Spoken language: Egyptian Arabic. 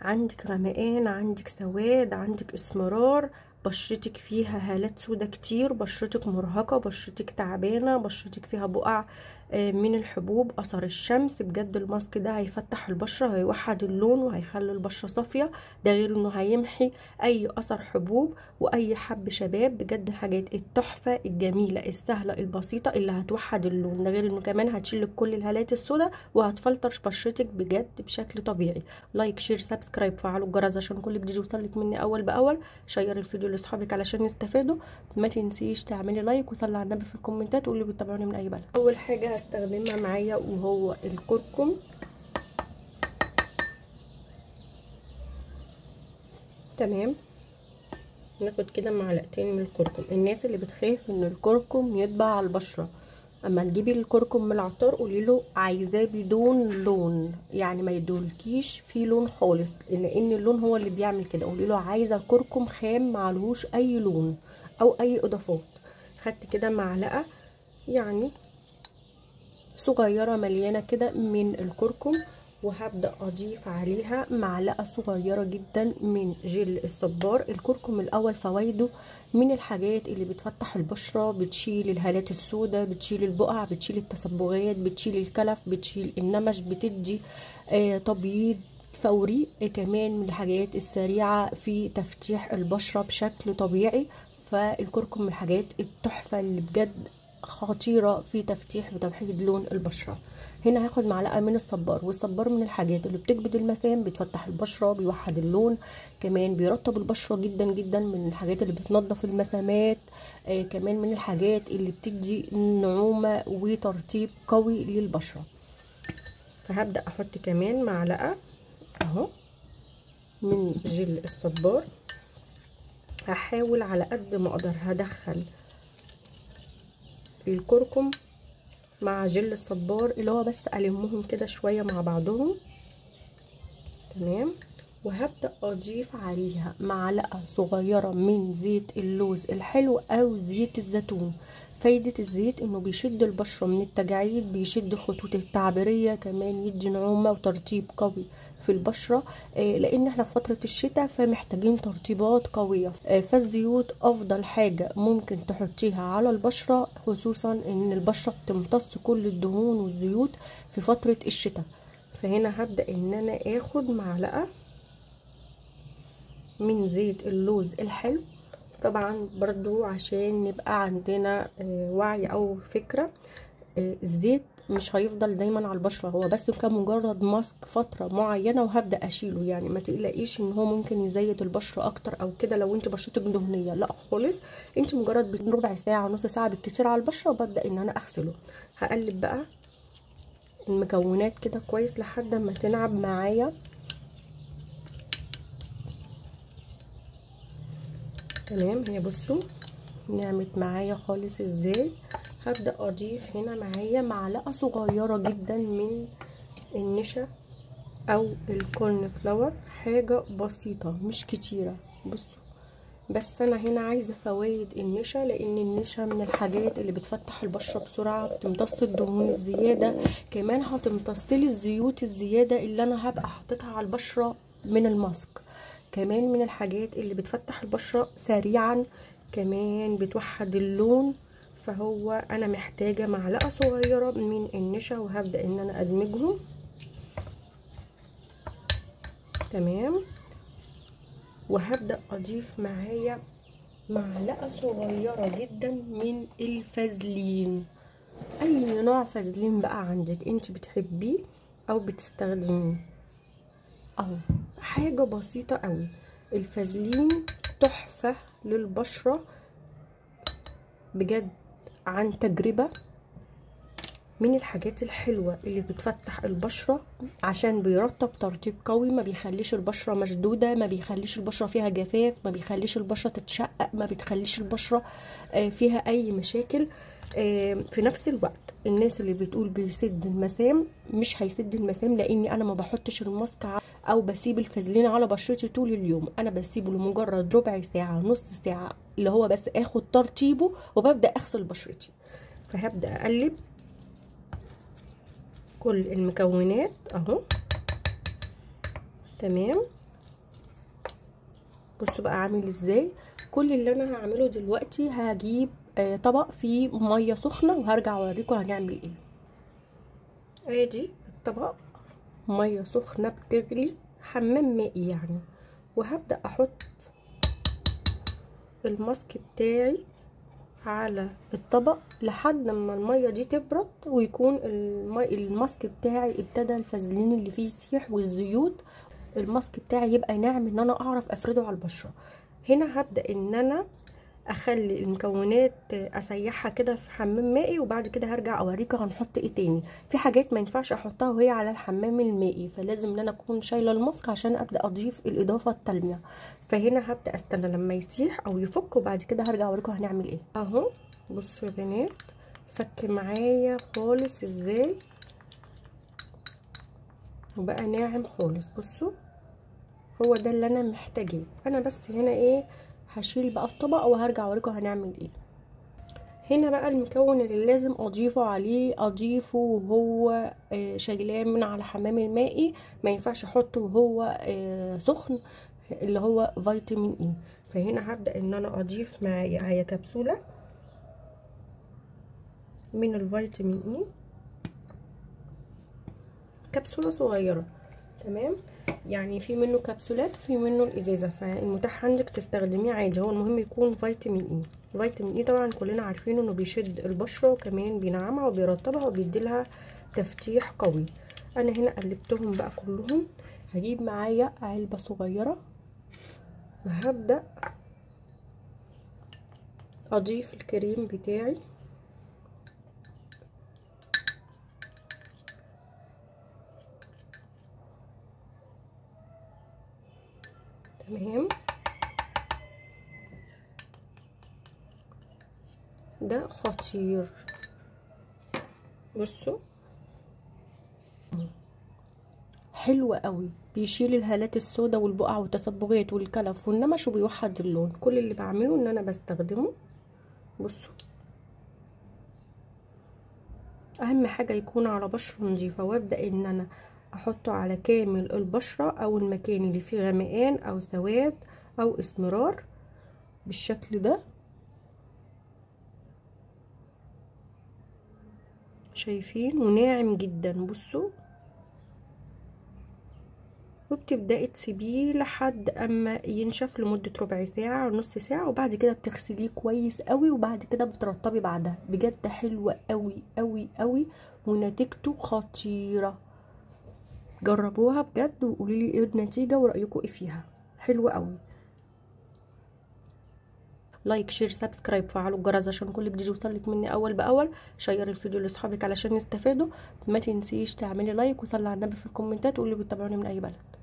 عندك غمقان عندك سواد عندك اسمرار بشرتك فيها هالات سودا كتير بشرتك مرهقة بشرتك تعبانة بشرتك فيها بقع من الحبوب اثر الشمس بجد الماسك ده هيفتح البشره هيوحد اللون وهيخلي البشره صافيه ده غير انه هيمحي اي اثر حبوب واي حب شباب بجد الحاجات التحفه الجميله السهله البسيطه اللي هتوحد اللون ده غير انه كمان هتشيل كل الهالات السوداء وهتفلتر بشرتك بجد بشكل طبيعي لايك شير سبسكرايب فعلوا الجرس عشان كل جديد يوصلك مني اول باول شير الفيديو لاصحابك علشان يستفادوا ما تنسيش تعملي لايك وصلي على النبي في الكومنتات وقولي بتتابعوني من اي بلد اول حاجه هستخدمها معايا وهو الكركم تمام ناخد كده معلقتين من الكركم الناس اللي بتخاف ان الكركم يطبع على البشره اما تجيبي الكركم من العطار قولي له عايزاه بدون لون يعني ما يدولكيش فيه لون خالص لان اللون هو اللي بيعمل كده قولي له عايزه الكركم خام معلهوش اي لون او اي اضافات خدت كده معلقه يعني صغيرة مليانة كده من الكركم وهبدأ أضيف عليها معلقة صغيرة جدا من جل الصبار الكركم الأول فوائده من الحاجات اللي بتفتح البشرة بتشيل الهالات السوداء بتشيل البقع بتشيل التصبغات بتشيل الكلف بتشيل النمش بتدي آه تبييض فوري آه كمان من الحاجات السريعة في تفتيح البشرة بشكل طبيعي فالكركم من الحاجات التحفة اللي بجد خطيره في تفتيح وتوحيد لون البشره هنا هاخد معلقه من الصبار والصبار من الحاجات اللي بتكبد المسام بتفتح البشره بيوحد اللون كمان بيرطب البشره جدا جدا من الحاجات اللي بتنظف المسامات آه كمان من الحاجات اللي بتدي نعومه وترطيب قوي للبشره فهبدا احط كمان معلقه اهو من جل الصبار هحاول على قد ما اقدر هدخل الكركم مع جل الصبار اللي هو بس المهم كده شويه مع بعضهم تمام وهبدا اضيف عليها معلقه صغيره من زيت اللوز الحلو او زيت الزيتون فايدة الزيت انه بيشد البشرة من التجاعيد بيشد الخطوط التعبيرية كمان يدي نعومة وترطيب قوي في البشرة آه لان احنا في فترة الشتاء فمحتاجين ترطيبات قوية آه فالزيوت افضل حاجة ممكن تحطيها على البشرة خصوصا ان البشرة بتمتص كل الدهون والزيوت في فترة الشتاء فهنا هبدأ ان انا اخد معلقة من زيت اللوز الحلو طبعا برضو عشان نبقى عندنا وعي او فكرة الزيت مش هيفضل دايما على البشرة هو بس كمجرد ماسك فترة معينة وهبدأ اشيله يعني ما تقلقيش ان هو ممكن يزيد البشرة اكتر او كده لو انت بشرتك دهنية لا خالص انت مجرد ربع ساعة نص ساعة بالكتير على البشرة وببدأ ان انا اغسله هقلب بقى المكونات كده كويس لحد ما تنعب معايا تمام هي بصوا نعمت معايا خالص ازاي هبدا اضيف هنا معايا معلقه صغيره جدا من النشا او الكورن فلاور حاجه بسيطه مش كتيره بصوا بس انا هنا عايزه فوائد النشا لان النشا من الحاجات اللي بتفتح البشره بسرعه بتمتص الدهون الزياده كمان هتمتص لي الزيوت الزياده اللي انا هبقى حاططها على البشره من الماسك كمان من الحاجات اللي بتفتح البشرة سريعا كمان بتوحد اللون فهو انا محتاجة معلقة صغيرة من النشا وهبدأ ان انا ادمجهم تمام وهبدأ اضيف معايا معلقة صغيرة جدا من الفازلين اي نوع فازلين بقى عندك انت بتحبيه او بتستخدميه اهو حاجه بسيطه قوي الفازلين تحفه للبشره بجد عن تجربه من الحاجات الحلوه اللي بتفتح البشره عشان بيرطب ترطيب قوي ما بيخليش البشره مشدوده ما بيخليش البشره فيها جفاف ما بيخليش البشره تتشقق ما بتخليش البشره فيها اي مشاكل في نفس الوقت الناس اللي بتقول بيسد المسام مش هيسد المسام لاني انا ما بحطش الماسك او بسيب الفازلين على بشرتي طول اليوم انا بسيبه لمجرد ربع ساعه نص ساعه اللي هو بس اخد ترطيبه وببدا اغسل بشرتي فهبدا اقلب كل المكونات اهو تمام بصوا بقى عامل ازاي كل اللي انا هعمله دلوقتي هجيب آه طبق فيه ميه سخنه وهرجع اوريكم هنعمل ايه ادي الطبق ميه سخنه بتغلي حمام مائي يعني وهبدا احط الماسك بتاعي على الطبق لحد ما الميه دي تبرد ويكون المي... الماسك بتاعي ابتدى الفازلين اللي فيه يسيح والزيوت الماسك بتاعي يبقى ناعم ان انا اعرف افرده على البشره هنا هبدا ان انا اخلي المكونات اسيحها كده في حمام مائي وبعد كده هرجع اوريكم هنحط ايه تاني في حاجات ما ينفعش احطها وهي على الحمام المائي فلازم ان انا اكون شايله الماسك عشان ابدا اضيف الاضافه التانية فهنا هبدا استنى لما يسيح او يفك وبعد كده هرجع اوريكم هنعمل ايه اهو بصوا يا بنات فك معايا خالص ازاي وبقى ناعم خالص بصوا هو ده اللي انا محتاجاه انا بس هنا ايه هشيل بقى الطبق وهرجع اوريكم هنعمل ايه هنا بقى المكون اللي لازم اضيفه عليه اضيفه وهو آه شايلاه من على حمام المائي ما ينفعش احطه وهو آه سخن اللي هو فيتامين اي فهنا هبدا ان انا اضيف معايا كبسوله من الفيتامين اي كبسوله صغيره تمام يعني في منه كبسولات وفي منه الازازه فالمتاح عندك تستخدميه عادي هو المهم يكون فيتامين اي فيتامين اي طبعا كلنا عارفين انه بيشد البشره وكمان بينعمها وبيرطبها وبيديلها تفتيح قوي انا هنا قلبتهم بقى كلهم هجيب معايا علبه صغيره وهبدا اضيف الكريم بتاعي تمام ده خطير بصوا حلو قوي بيشيل الهالات السوداء والبقع والتصبغات والكلف والنمش وبيوحد اللون كل اللي بعمله ان انا بستخدمه بصوا اهم حاجه يكون على بشره نظيفه وابدا ان انا احطه على كامل البشرة او المكان اللي فيه غمقان او سواد او اسمرار بالشكل ده شايفين وناعم جدا بصوا وبتبدأي تسيبيه لحد اما ينشف لمدة ربع ساعة نص ساعة وبعد كده بتغسليه كويس قوي وبعد كده بترطبي بعدها بجد حلوة قوي قوي قوي ونتيجته خطيرة جربوها بجد وقولوا لي ايه النتيجه ورايكم ايه فيها حلوه قوي لايك شير سبسكرايب فعلوا الجرس عشان كل جديد يوصلك مني اول باول شير الفيديو لاصحابك علشان يستفادوا ما تنسيش تعملي لايك وصلي على النبي في الكومنتات وقولي بتتابعوني من اي بلد